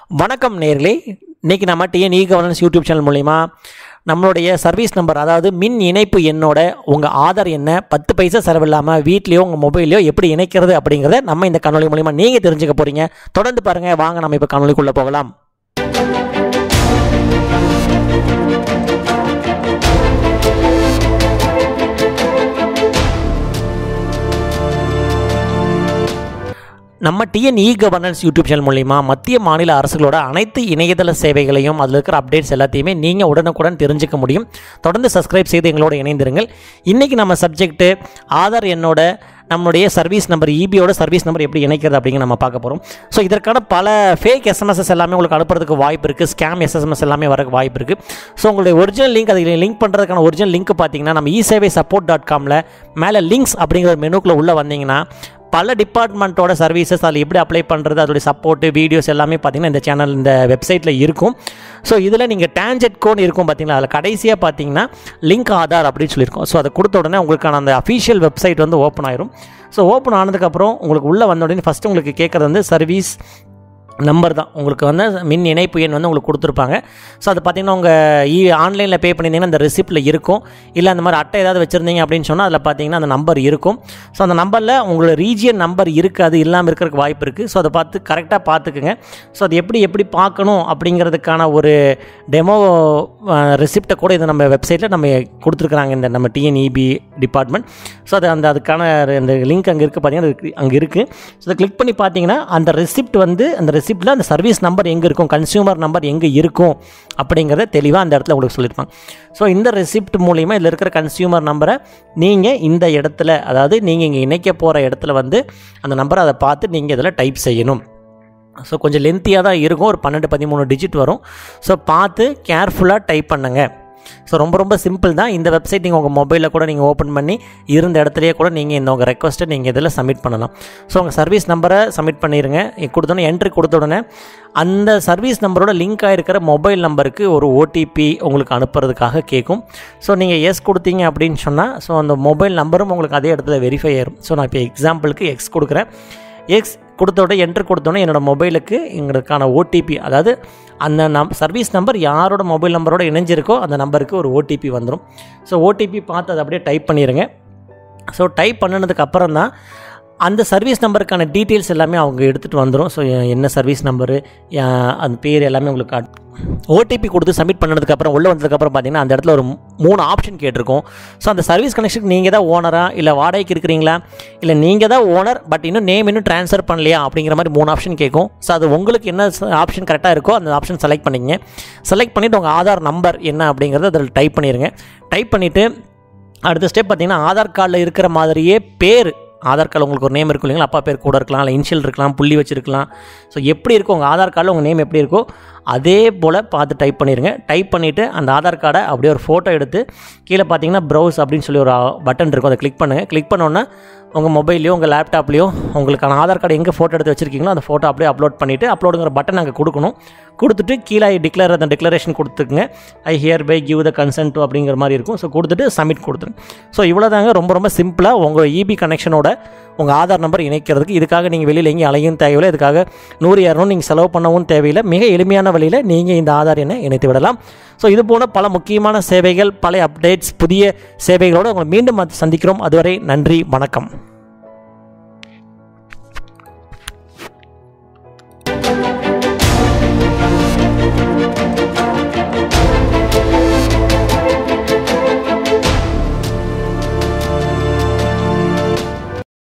வணக்கம் நேர்களே இன்றைக்கி நம்ம TN E governance YouTube channel மூலிமா நம்மளுடைய சர்வீஸ் நம்பர் அதாவது மின் இணைப்பு எண்ணோட உங்கள் ஆதார் எண்ணை பத்து பைசா செலவில்லாமல் வீட்லேயோ உங்கள் மொபைல்லையோ எப்படி இணைக்கிறது அப்படிங்கிறத நம்ம இந்த காணொலி மூலிமா நீங்கள் தெரிஞ்சுக்க போகிறீங்க தொடர்ந்து பாருங்கள் வாங்க நம்ம இப்போ காணொலிக்குள்ளே போகலாம் நம்ம TN E governance YouTube channel மூலிமா மத்திய மாநில அரசுகளோட அனைத்து இணையதள சேவைகளையும் அதில் இருக்கிற அப்டேட்ஸ் எல்லாத்தையுமே நீங்கள் உடனுக்குடன் தெரிஞ்சுக்க முடியும் தொடர்ந்து சப்ஸ்கிரைப் செய்து எங்களோட இணைந்திருங்கள் இன்றைக்கி நம்ம சப்ஜெக்ட்டு ஆதார் எண்ணோட நம்மளுடைய சர்வீஸ் நம்பர் இபியோட சர்வீஸ் நம்பர் எப்படி இணைக்கிறது அப்படிங்கிற நம்ம பார்க்க போகிறோம் ஸோ இதற்கான பல ஃபேக் எஸ்எம்எஸ்எஸ் எல்லாமே உங்களுக்கு அனுப்புறதுக்கு வாய்ப்பு இருக்குது ஸ்கேம் எஸ்எஸ்எம்எஸ் எல்லாமே வரக்கு வாய்ப்பு இருக்குது ஸோ உங்களுடைய ஒரிஜினல் லிங்க் அதில் லிங்க் பண்ணுறதுக்கான ஒரிஜினல் லிங்க் பார்த்தீங்கன்னா நம்ம இ சேவை சப்போர்ட் டாட் காமில் மேலே லிங்க்ஸ் அப்படிங்கிற மெனுக்குள்ளே உள்ளே வந்தீங்கன்னா பல டிபார்ட்மெண்ட்டோட சர்வீசஸ் அதில் எப்படி அப்ளை பண்ணுறது அதோடைய சப்போர்ட்டு வீடியோஸ் எல்லாமே பார்த்தீங்கன்னா இந்த சேனல் இந்த வெப்சைட்டில் இருக்கும் ஸோ இதில் நீங்கள் டேஞ்சட் கோன் இருக்கும் பார்த்தீங்களா அதில் கடைசியாக பார்த்தீங்கன்னா லிங்க் ஆதார் அப்படின்னு சொல்லியிருக்கோம் ஸோ அதை கொடுத்த உடனே உங்களுக்கான அந்த அஃபீஷியல் வெப்சைட் வந்து ஓப்பன் ஆயிரும் ஸோ ஓப்பன் ஆனதுக்கப்புறம் உங்களுக்கு உள்ளே வந்த உடனே ஃபஸ்ட்டு உங்களுக்கு கேட்குறது வந்து சர்வீஸ் நம்பர் தான் உங்களுக்கு வந்து மின் இணைப்பு எண் வந்து உங்களுக்கு கொடுத்துருப்பாங்க ஸோ அது பார்த்தீங்கன்னா உங்கள் இ ஆன்லைனில் பே பண்ணியிருந்தீங்கன்னா அந்த ரிசிப்ட்டில் இருக்கும் இல்லை அந்த மாதிரி அட்டை ஏதாவது வச்சுருந்தீங்க அப்படின்னு சொன்னால் அதில் பார்த்தீங்கன்னா அந்த நம்பர் இருக்கும் ஸோ அந்த நம்பரில் உங்களோட ரீஜியன் நம்பர் இருக்காது இல்லாமல் இருக்கிறதுக்கு வாய்ப்பு இருக்குது ஸோ அதை பார்த்து கரெக்டாக பார்த்துக்குங்க ஸோ அது எப்படி எப்படி பார்க்கணும் அப்படிங்கிறதுக்கான ஒரு டெமோ ரிசிப்டை கூட இது நம்ம வெப்சைட்டில் நம்ம கொடுத்துருக்குறாங்க இந்த நம்ம டிஎன்இபி டிபார்ட்மெண்ட் ஸோ அது அந்த அதுக்கான அந்த லிங்க் அங்கே இருக்குது பார்த்தீங்கன்னா அங்கே இருக்குது ஸோ அதை கிளிக் பண்ணி பார்த்தீங்கன்னா அந்த ரிசிப்ட் வந்து அந்த ரெசிப்டில் அந்த சர்வீஸ் நம்பர் எங்கே இருக்கும் கன்சியூமர் நம்பர் எங்கே இருக்கும் அப்படிங்கிறத தெளிவாக அந்த இடத்துல உங்களுக்கு சொல்லியிருப்பாங்க ஸோ இந்த ரெசிப்ட் மூலிமா இதில் இருக்கிற கன்சியூமர் நம்பரை நீங்கள் இந்த இடத்துல அதாவது நீங்கள் இங்கே இணைக்க போகிற இடத்துல வந்து அந்த நம்பரை அதை பார்த்து நீங்கள் இதில் டைப் செய்யணும் ஸோ கொஞ்சம் லென்த்தியாக தான் இருக்கும் ஒரு பன்னெண்டு பதிமூணு டிஜிட் வரும் ஸோ பார்த்து கேர்ஃபுல்லாக டைப் பண்ணுங்கள் ஸோ ரொம்ப ரொம்ப சிம்பிள் தான் இந்த வெப்சைட் நீங்கள் உங்கள் மொபைலில் கூட நீங்கள் ஓப்பன் பண்ணி இருந்த இடத்துலையே கூட நீங்கள் இந்த உங்கள் ரெக்வஸ்ட்டை நீங்கள் இதில் சப்மிட் பண்ணலாம் ஸோ உங்கள் சர்வீஸ் நம்பரை சப்மிட் பண்ணிடுங்க கொடுத்தோன்னே என்ட்ரி கொடுத்த உடனே அந்த சர்வீஸ் நம்பரோட லிங்க் ஆகிருக்கிற மொபைல் நம்பருக்கு ஒரு ஓடிபி உங்களுக்கு அனுப்புறதுக்காக கேட்கும் ஸோ நீங்கள் எஸ் கொடுத்தீங்க அப்படின்னு சொன்னால் ஸோ அந்த மொபைல் நம்பரும் உங்களுக்கு அதே இடத்துல வெரிஃபை ஆயிரும் ஸோ நான் இப்போ எக்ஸாம்பிளுக்கு எக்ஸ் கொடுக்குறேன் எக்ஸ் கொடுத்தோட என்ட்ரு கொடுத்தோன்னே என்னோடய மொபைலுக்கு எங்களுக்கான ஓடிபி அதாவது அந்த நம் சர்வீஸ் நம்பர் யாரோட மொபைல் நம்பரோட இணைஞ்சிருக்கோ அந்த நம்பருக்கு ஒரு ஓடிபி வந்துடும் ஸோ ஓடிபி பார்த்து அதை அப்படியே டைப் பண்ணிடுங்க ஸோ டைப் பண்ணினதுக்கு அப்புறம் தான் அந்த சர்வீஸ் நம்பருக்கான டீட்டெயில்ஸ் எல்லாமே அவங்க எடுத்துகிட்டு வந்துடும் ஸோ என்ன சர்வீஸ் நம்பரு அந்த பேர் எல்லாமே உங்களுக்கு காட் ஓடிபி கொடுத்து சப்மிட் பண்ணதுக்கப்புறம் உள்ளே வந்ததுக்கப்புறம் பார்த்தீங்கன்னா அந்த இடத்துல ஒரு மூணு ஆப்ஷன் கேட்டிருக்கோம் ஸோ அந்த சர்வீஸ் கனெக்ஷன் நீங்கள் தான் ஓனரா இல்லை வாடகைக்கு இருக்கிறீங்களா இல்லை நீங்கள் தான் ஓனர் பட் இன்னும் நேம் இன்னும் ட்ரான்ஸ்ஃபர் பண்ணலையா அப்படிங்கிற மாதிரி மூணு ஆப்ஷன் கேட்கும் ஸோ அது உங்களுக்கு என்ன ஆப்ஷன் கரெக்டாக இருக்கோ அந்த ஆப்ஷன் செலக்ட் பண்ணிங்க செலக்ட் பண்ணிவிட்டு உங்கள் ஆதார் நம்பர் என்ன அப்படிங்கிறத அதில் டைப் பண்ணிடுங்க டைப் பண்ணிவிட்டு அடுத்த ஸ்டெப் பார்த்தீங்கன்னா ஆதார் கார்டில் இருக்கிற மாதிரியே பேர் ஆதார் கார்டில் உங்களுக்கு ஒரு நேம் இருக்கும் இல்லைங்களா அப்பா பேர் கூட இருக்கலாம் இல்லை இன்ஷியல் இருக்கலாம் புள்ளி வச்சுருக்கலாம் ஸோ எப்படி இருக்கும் உங்கள் ஆதார் கார்டில் உங்கள் நேம் எப்படி இருக்கோ அதே போல் பார்த்து டைப் பண்ணிடுங்க டைப் பண்ணிவிட்டு அந்த ஆதார் கார்டை அப்படியே ஒரு ஃபோட்டோ எடுத்து கீழே பார்த்தீங்கன்னா ப்ரௌஸ் அப்படின்னு சொல்லி ஒரு பட்டன் இருக்கும் அதை கிளிக் பண்ணுங்கள் கிளிக் பண்ணோன்னே உங்கள் மொபைல்லையோ உங்கள் லேப்டாப்லேயோ உங்களுக்கான ஆதார் கார்டு எங்கே ஃபோட்டோ எடுத்து வச்சிருக்கீங்களோ அந்த ஃபோட்டோ அப்படியே அப்லோட் பண்ணிவிட்டு அப்லோடுங்கிற பட்டன் அங்கே கொடுக்கணும் கொடுத்துட்டு கீழே டிக்ளேர் அந்த டிக்ளரேஷன் கொடுத்துக்குங்க I hereby give the consent அப்படிங்கிற மாதிரி இருக்கும் ஸோ கொடுத்துட்டு சப்மிட் கொடுத்துருங்க ஸோ இவ்வளோ தாங்க ரொம்ப ரொம்ப சிம்பிளாக உங்கள் இபி கனெக்ஷனோட உங்கள் ஆதார் நம்பர் இணைக்கிறதுக்கு இதுக்காக நீங்கள் வெளியில் எங்கேயும் அலையும் தேவையில்லை இதுக்காக நூறு இரநூறு நீங்கள் செலவு பண்ணவும் தேவையில்லை மிக எளிமையான வழியில் நீங்கள் இந்த ஆதார் எண்ணை இணைத்து விடலாம் ஸோ இது போன பல முக்கியமான சேவைகள் பல அப்டேட்ஸ் புதிய சேவைகளோடு உங்களை மீண்டும் சந்திக்கிறோம் அதுவரை நன்றி வணக்கம்